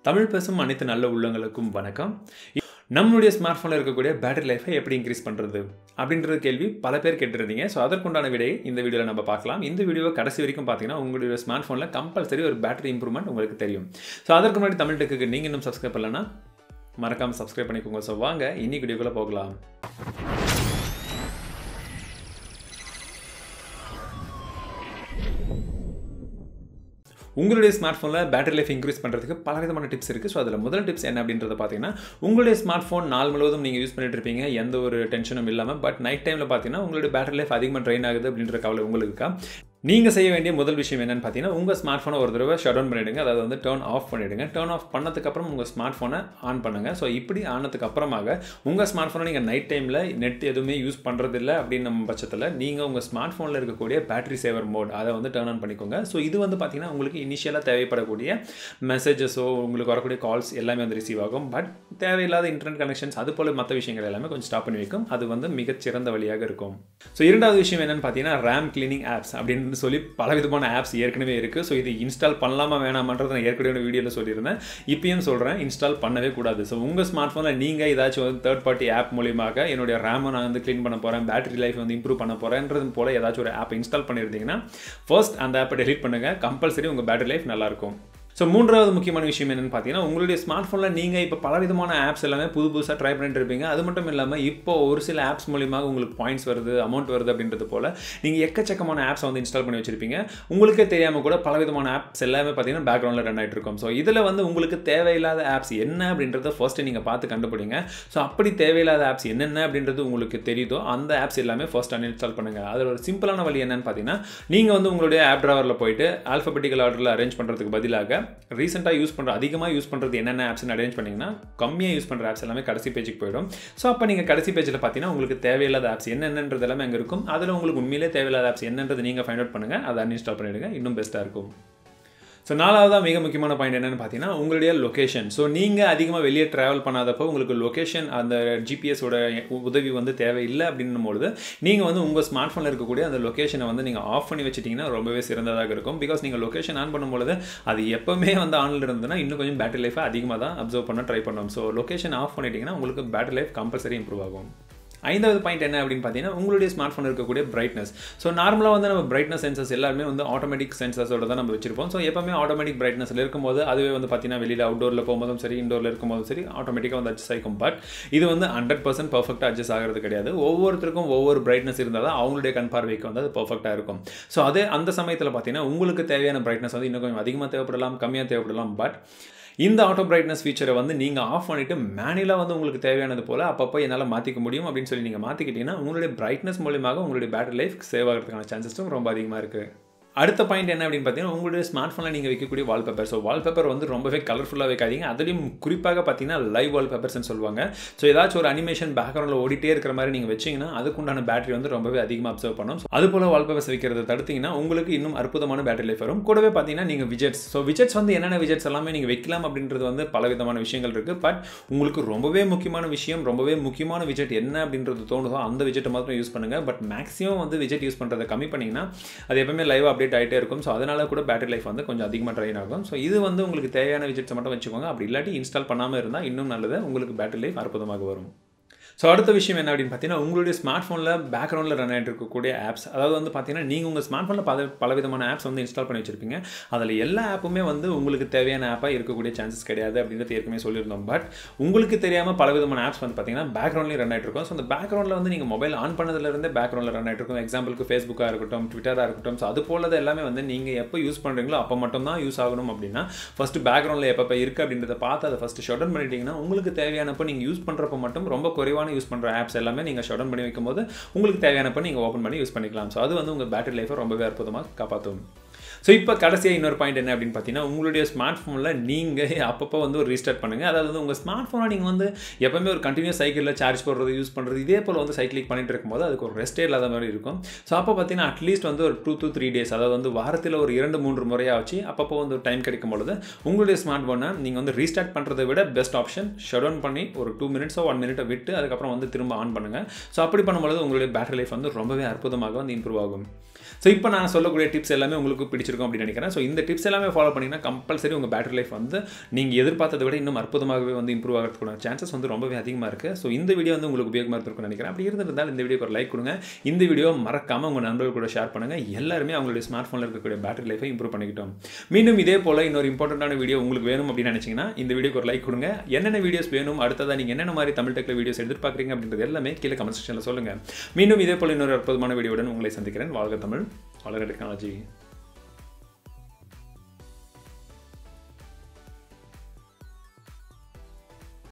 தமிழ் பேசும் அனைத்து நல்ல உள்ளங்களுக்கும் வணக்கம் நம்மளுடைய ஸ்மார்ட் ஃபோனில் இருக்கக்கூடிய பேட்டரி லைஃபை எப்படி இன்க்ரீஸ் பண்ணுறது அப்படின்றது கேள்வி பல பேர் கேட்டிருந்தீங்க ஸோ அதற்குண்டான விடையை இந்த வீடியோவில் நம்ம பார்க்கலாம் இந்த வீடியோ கடைசி வரைக்கும் பார்த்தீங்கன்னா உங்களுடைய ஸ்மார்ட் ஃபோனில் கம்பல்சரி ஒரு பேட்டரி இம்ப்ரூவ்மெண்ட் உங்களுக்கு தெரியும் ஸோ அதற்கு முன்னாடி தமிழ் டெக்குக்கு நீங்கள் இன்னும் சப்ஸ்கிரைப் பண்ணலன்னா மறக்காமல் சப்ஸ்கிரைப் பண்ணிக்கோங்க ஸோ வாங்க இன்னைக்கு வீடியோக்குள்ளே போகலாம் உங்களுடைய ஸ்மார்ட் ஃபோனில் பேட்டரி லைஃப் இன்க்ரீஸ் பண்ணுறதுக்கு பல விதமான டிப்ஸ் இருக்குது ஸோ அதில் முதல் டிப்ஸ் என்ன அப்படின்றத பார்த்தீங்கன்னா உங்களுடைய ஸ்மார்ட் ஃபோன் நாள் முழுவதும் நீங்கள் யூஸ் பண்ணிட்டு இருப்பீங்க எந்த ஒரு டென்ஷனும் இல்லாமல் பட் நைட் டைமில் பார்த்தீங்கன்னா உங்களுடைய பேட்டரி லைஃப் அதிகமாக ட்ரெயின் ஆகுது அப்படின்ற கவலை உங்களுக்கு இருக்கா நீங்கள் செய்ய வேண்டிய முதல் விஷயம் என்னன்னு பார்த்தீங்கன்னா உங்கள் ஸ்மார்ட் ஃபோனை ஒரு தடவை ஷட் டவுன் பண்ணிவிடுங்க அதாவது வந்து டேர்ன் ஆஃப் பண்ணிவிடுங்க டேர்ன் ஆஃப் பண்ணதுக்கப்புறம் உங்கள் ஸ்மார்ட் ஃபோனை ஆன் பண்ணுங்கள் ஸோ இப்படி ஆனதுக்கு அப்புறமாக உங்கள் ஸ்மார்ட் ஃபோனை நீங்கள் நைட் டைமில் நெட் எதுவுமே யூஸ் பண்ணுறதில்ல அப்படின்னு நம்ம பட்சத்தில் நீங்கள் உங்கள் ஸ்மார்ட் ஃபோனில் இருக்கக்கூடிய பேட்டரி சேவர் மோட் அதை வந்து டேர்ன் ஆன் பண்ணிக்கோங்க ஸோ இது வந்து பார்த்தீங்கன்னா உங்களுக்கு இனிஷியலாக தேவைப்படக்கூடிய மெசேஜஸோ உங்களுக்கு வரக்கூடிய கால்ஸ் எல்லாமே வந்து ரிசீவ் ஆகும் பட் தேவையில்லாத இன்டர்நெட் கனெக்ஷன்ஸ் அது போல் மற்ற விஷயங்கள் எல்லாமே கொஞ்சம் ஸ்டாப் பண்ணி வைக்கும் அது வந்து மிகச்சிறந்த வழியாக இருக்கும் ஸோ இரண்டாவது விஷயம் என்னென்னு பார்த்தீங்கன்னா ரேம் கிளீனிங் ஆப்ஸ் அப்படின்னு சொல்லி பல விதமான ஆப்ஸ் ஏற்கனவே இருக்குது ஸோ இது இன்ஸ்டால் பண்ணலாமா வேணாமன்றது நான் ஏற்கனவே வீடியோவில் சொல்லியிருந்தேன் இப்பயும் சொல்கிறேன் இன்ஸ்டால் பண்ணவே கூடாது ஸோ உங்கள் ஸ்மார்ட் ஃபோனில் நீங்கள் ஏதாச்சும் வந்து தேர்ட் பார்ட்டி ஆப் மூலியமாக என்னுடைய ரேமை நான் வந்து க்ளீன் பண்ண போகிறேன் பேட்டரி லைஃப் வந்து இம்ப்ரூவ் பண்ண போகிறேன்றது போல் ஏதாச்சும் ஒரு ஆப் இன்ஸ்டால் பண்ணியிருந்தீங்கன்னா ஃபர்ஸ்ட் அந்த ஆப்பை டெலிட் பண்ணுங்கள் கம்பல்சரி உங்கள் பேட்டரி லைஃப் நல்லாயிருக்கும் ஸோ மூன்றாவது முக்கியமான விஷயம் என்னென்னு பார்த்தீங்கன்னா உங்களுடைய ஸ்மார்ட் ஃபோனில் நீங்கள் இப்போ பல விதமான ஆப்ஸ் எல்லாமே புது புதுசாக ட்ரை பண்ணிட்டு இருப்பீங்க அது மட்டும் இல்லாமல் இப்போ ஒரு சில ஆப்ஸ் மூலியமாக உங்களுக்கு பாயிண்ட்ஸ் வருது அமௌண்ட் வருது அப்படின்றது போல் நீங்கள் எக்கச்சக்கமான ஆப்ஸ் வந்து இன்ஸ்டால் பண்ணி வச்சிருப்பீங்க உங்களுக்கே தெரியாமல் கூட பல விதமான ஆப்ஸ் எல்லாமே பார்த்தீங்கன்னா பேக்ரவுண்டில் ரன் ஆகிட்டு இருக்கும் ஸோ இதில் வந்து உங்களுக்கு தேவையில்லாத ஆப்ஸ் என்ன அப்படின்றத ஃபர்ஸ்ட்டு நீங்கள் பார்த்து கண்டுபிடிங்க ஸோ அப்படி தேவையில்லாத ஆப்ஸ் என்னென்ன அப்படின்றது உங்களுக்கு தெரியுதோ அந்த ஆப்ஸ் எல்லாமே ஃபர்ஸ்ட் அன்இன்ஸ்டால் பண்ணுங்கள் அதில் ஒரு சிம்பிளான வழி என்னன்னு பார்த்தீங்கன்னா நீங்கள் வந்து உங்களுடைய ஆப் ட்ராவரில் போயிட்டு ஆல்ஃபபெட்டிக்கல் ஆர்டரில் அரேஞ்ச் பண்ணுறதுக்கு பதிலாக ரீசெண்டாக யூஸ் பண்ணுற அதிகமாக யூஸ் பண்ணுறது என்னென்ன ஆப்ஸ்னு அரேஞ்ச் பண்ணிங்கன்னா கம்மியாக யூஸ் பண்ணுற ஆப்ஸ் எல்லாமே கடைசி பேஜுக்கு போயிடும் ஸோ அப்போ நீங்கள் கடைசி பேஜில் பார்த்தீங்கன்னா உங்களுக்கு தேவையில்லாத ஆப்ஸ் என்னென்னன்றது எல்லாமே அங்கே இருக்கும் அதில் உங்களுக்கு உண்மையிலே தேவையில்லாத ஆப்ஸ் என்னன்றது நீங்கள் ஃபைண்ட் அவுட் பண்ணுங்கள் அதை அன்இன்ஸ்டால் பண்ணிவிடுங்க இன்னும் பெஸ்ட்டாக இருக்கும் ஸோ நாலாவதாக மிக முக்கியமான பாயிண்ட் என்னென்னு பார்த்தீங்கன்னா உங்களுடைய லொக்கேஷன் ஸோ நீங்கள் அதிகமாக வெளியே ட்ராவல் பண்ணாதப்போ உங்களுக்கு லொக்கேஷன் அந்த ஜிபிஎஸோட உதவி வந்து தேவையில்லை அப்படின்னும் பொழுது நீங்கள் வந்து உங்கள் ஸ்மார்ட் ஃபோனில் இருக்கக்கூடிய அந்த லொக்கேஷனை வந்து நீங்கள் ஆஃப் பண்ணி வச்சிட்டிங்கன்னா ரொம்பவே சிறந்ததாக இருக்கும் பிகாஸ் நீங்கள் லொக்கேஷன் ஆன் பண்ணும்பொழுது அது எப்போவுமே வந்து ஆனில் இருந்ததுன்னா இன்னும் கொஞ்சம் பேட்டரி லைஃபை அதிகமாக தான் அப்சர்வ் பண்ண ட்ரை பண்ணுவோம் ஸோ லொக்கேஷன் ஆஃப் பண்ணிட்டீங்கன்னா உங்களுக்கு பேட்டரி லைஃப் கம்பல்சரி இம்ப்ரூவ் ஆகும் ஐந்தாவது பாயிண்ட் என்ன அப்படின்னு பார்த்தீங்கன்னா உங்களுடைய ஸ்மார்ட் ஃபோன் இருக்கக்கூடிய பிரைட்னஸ் ஸோ நார்மலாக வந்து நம்ம பிரைட்னஸ் சென்சர்ஸ் எல்லாருமே வந்து ஆட்டோமேட்டிக் சென்சர்ஸோட தான் நம்ம வச்சிருப்போம் ஸோ எப்பவுமே ஆட்டோமேட்டிக் பிரைட்னஸில் இருக்கும்போது அதுவே வந்து பார்த்தீங்கன்னா வெளியில் அவுட்டோரில் போகும்போதும் சரி இண்டோரில் இருக்கும்போதும் சரி ஆட்டோமேட்டிக்காக வந்து அட்ஜஸ்ட் ஆகிக்கும் பட் இது வந்து ஹண்ட்ரட் பர்சன்ட் பர்ஃபெக்டாக அட்ஜஸ்ட் ஆகிறது கிடையாது ஒவ்வொருத்தருக்கும் ஒவ்வொரு பிரைட்னஸ் இருந்தால் தான் அவங்களுடைய கண் பார்வைக்கு வந்து அது பர்ஃபெக்டாக இருக்கும் ஸோ அதே அந்த சமயத்தில் பார்த்தீங்கன்னா உங்களுக்கு தேவையான பிரைட்னஸ் வந்து இன்னும் கொஞ்சம் அதிகமாக தேவைப்படலாம் கம்மியாக தேவைப்படலாம் பட் இந்த ஆட்டோ பிரைட்னஸ் ஃபீச்சரை வந்து நீங்கள் ஆஃப் பண்ணிவிட்டு மேனுவலாக வந்து உங்களுக்கு தேவையானது போல் அப்பப்போ என்னால் மாற்றிக்க முடியும் அப்படின்னு சொல்லி நீங்கள் மாற்றிக்கிட்டீங்கன்னா உங்களுடைய பிரைட்னஸ் மூலியமாக உங்களுடைய பேட்டரி லைஃப் சேவ் ஆகிறதுக்கான சான்சஸும் ரொம்ப அதிகமாக இருக்குது அடுத்த பாயிண்ட் என்ன அப்படின்னு பார்த்தீங்கன்னா உங்களுடைய ஸ்மார்ட் ஃபோனில் நீங்கள் வைக்கக்கூடிய வால்பேப்பர் ஸோ வால்பேப்பர் வந்து ரொம்பவே கலர்ஃபுல்லாக வைக்காதீங்க அதுலேயும் குறிப்பாக பார்த்தீங்கன்னா லைவ் வால்பேப்பர்ஸ்னு சொல்லுவாங்க ஸோ ஏதாச்சும் ஒரு அனிமேஷன் பேக்ரவுண்டில் ஓடிட்டே இருக்கிற மாதிரி நீங்கள் வச்சிங்கன்னா அதுக்குண்டான பேட்டரி வந்து ரொம்பவே அதிகமாக அப்சர்வ் பண்ணும் அது போல் வால்பேப்பர்ஸ் வைக்கிறத தடுத்தீங்கன்னா உங்களுக்கு இன்னும் அற்புதமான பேட்டரி லைஃப் வரும் கூடவே பார்த்தீங்கன்னா நீங்கள் விஜெட்ஸ் ஸோ விஜெட்ஸ் வந்து என்னென்ன விஜெட்ஸ் எல்லாமே நீங்கள் வைக்கலாம் அப்படின்றது வந்து பல விதமான விஷயங்கள் இருக்குது பட் உங்களுக்கு ரொம்பவே முக்கியமான விஷயம் ரொம்பவே முக்கியமான விஜெட் என்ன அப்படின்றது தோணுதோ அந்த விஜெட்டை மாத்திரம் யூஸ் பண்ணுங்கள் பட் மேக்ஸிமம் வந்து விஜெட் யூஸ் பண்ணுறதை கம்மி பண்ணிங்கன்னா அது எப்பவுமே லைவ் அப்டேட் ஆகிட்டே இருக்கும் ஸோ அதனால் கூட பேட்டரி லைஃப் வந்து கொஞ்சம் அதிகமாக ட்ரைன் ஆகும் ஸோ இது வந்து உங்களுக்கு தேவையான விஜெட்ஸை மட்டும் வச்சுக்கோங்க அப்படி இல்லாட்டி இன்ஸ்டால் பண்ணாமல் இருந்தால் இன்னும் நல்லது உங்களுக்கு பேட்டரி லைஃப் அற்புதமாக வரும் ஸோ அடுத்த விஷயம் என்ன அப்படின்னு பார்த்தீங்கன்னா உங்களுடைய ஸ்மார்ட் ஃபோனில் பேக்ரவுண்டில் ரன் ஆகிட்டு இருக்கக்கூடிய ஆப்ஸ் அதாவது வந்து பார்த்தீங்கன்னா நீங்கள் உங்கள் ஸ்மார்ட் ஃபோனில் பல பல விதமான ஆப்ஸ் வந்து இன்ஸ்டால் பண்ணி வச்சிருப்பீங்க அதில் எல்லா ஆப்புமே வந்து உங்களுக்கு தேவையான ஆப்பாக இருக்கக்கூடிய சான்சஸ் கிடையாது அப்படின்றது ஏற்கனவே சொல்லியிருந்தோம் பட் உங்களுக்கு தெரியாமல் பல விதமான ஆப்ஸ் வந்து பார்த்தீங்கன்னா பேக்ரவுண்ட்லேயும் ரன் ஆகிட்டு இருக்கும் ஸோ அந்த பேக்ரவுண்டில் வந்து நீங்கள் மொபைல் ஆன் பண்ணதுலேருந்தே பேக்ரவுண்டில் ரன் ஆகிட்டு இருக்கும் எக்ஸாம்பிளுக்கு ஃபேஸ்புக்காக இருக்கட்டும் ட்விட்டராக இருக்கட்டும் ஸோ அது போலது எல்லாமே வந்து நீங்கள் எப்போ யூஸ் பண்ணுறீங்களோ அப்போ மட்டும் தான் யூஸ் ஆகணும் அப்படின்னா ஃபஸ்ட்டு பேக்ரவுண்டில் எப்போ இருக்குது அப்படின்றத பார்த்து அதை ஃபஸ்ட்டு ஷட் டவுன் பண்ணிட்டீங்கன்னா உங்களுக்கு தேவையானப்போ நீங்கள் யூஸ் பண்ணுறப்போ மட்டும் ரொம்ப குறைவான யூஸ் பண்ணுற ஆப்ஸ் எல்லாமே நீங்கள் ஷட் டவுன் பண்ணி வைக்கும்போது உங்களுக்கு தேவையானப்போ நீங்கள் ஓப்பன் பண்ணி யூஸ் பண்ணிக்கலாம் ஸோ அது வந்து உங்கள் பேட்டரி லைஃபை ரொம்பவே அற்புதமாக காப்பாற்றும் ஸோ இப்போ கடைசியாக இன்னொரு பாயிண்ட் என்ன அப்படின்னு பார்த்தீங்கன்னா உங்களுடைய ஸ்மார்ட் ஃபோனில் நீங்கள் அப்பப்போ வந்து ஒரு ரீஸ்டார்ட் பண்ணுங்கள் அதாவது வந்து உங்கள் ஸ்மார்ட் ஃபோனை நீங்கள் வந்து எப்பவுமே ஒரு கண்டினியூஸ் சைக்கிளில் சார்ஜ் போடுறது யூஸ் பண்ணுறது இதே போல் வந்து சைக்கிளிக் பண்ணிட்டு இருக்கும்போது அதுக்கு ஒரு ரெஸ்டே இல்லாத மாதிரி இருக்கும் ஸோ அப்போ பார்த்தீங்கன்னா அட்லீஸ்ட் வந்து ஒரு டூ டூ த்ரீ டேஸ் அதாவது வந்து வாரத்தில் ஒரு இரண்டு மூன்று முறையாக வச்சு அப்பப்போ வந்து டைம் கிடைக்கும் பொழுது உங்களுடைய ஸ்மார்ட் ஃபோனை நீங்கள் வந்து ரீஸ்டார்ட் பண்ணுறதை விட பெஸ்ட் ஆப்ஷன் ஷட் டவுன் பண்ணி ஒரு டூ மினிட்ஸோ ஒன் மினிட்டை விட்டு அதுக்கப்புறம் வந்து திரும்ப ஆன் பண்ணுங்கள் ஸோ அப்படி பண்ணும்பொழுது உங்களுடைய பேட்டரி லைஃப் வந்து ரொம்பவே அற்புதமாக வந்து இம்ப்ரூவ் ஆகும் ஸோ இப்போ நான் சொல்லக்கூடிய டிப்ஸ் எல்லாமே உங்களுக்கு பிடிச்சிருக்கும் அப்படின்னு நினைக்கிறேன் ஸோ இந்த டிப்ஸ் எல்லாமே ஃபாலோ பண்ணிங்கன்னா கம்பல்சரி உங்கள் பேட்டரி லைஃப் வந்து நீங்கள் எதிர்பார்த்ததை விட இன்னும் அற்புதமாகவே வந்து இம்ப்ரூவ் ஆகிறதுக்கான சான்சஸ் வந்து ரொம்பவே அதிகமாக இருக்குது ஸோ இந்த வீடியோ வந்து உங்களுக்கு உபயோகமாக இருக்கும்னு நினைக்கிறேன் அப்படி இருந்திருந்தால் இந்த வீடியோக்கு ஒரு லைக் கொடுங்க இந்த வீடியோ மறக்காமல் உங்கள் நண்பர்கள் கூட ஷேர் பண்ணுங்கள் எல்லாருமே அவங்களுடைய ஸ்மார்ட் ஃபோனில் இருக்கக்கூடிய பேட்டரி லைஃபை இம்ப்ரூவ் பண்ணிக்கிட்டோம் மீண்டும் இதே போல் இன்னொரு இம்பார்ட்டண்டான வீடியோ உங்களுக்கு வேணும் அப்படின்னு நினச்சிங்கன்னா இந்த வீடியோக்கு ஒரு லைக் கொடுங்க என்னென்ன வீடியோஸ் வேணும் அடுத்ததாக நீங்கள் என்னென்ன மாதிரி தமிழ் டெக்கில் வீடியோஸ் எதிர்பார்க்குறீங்க அப்படின்றது எல்லாமே கீழே கமெண்ட் செக்ஷனில் சொல்லுங்கள் மீண்டும் இதே போல் இன்னொரு அற்புதமான வீடியோவுடன் உங்களை சந்திக்கிறேன் வாழ்க தமிழ் வளர டெக்னாலஜி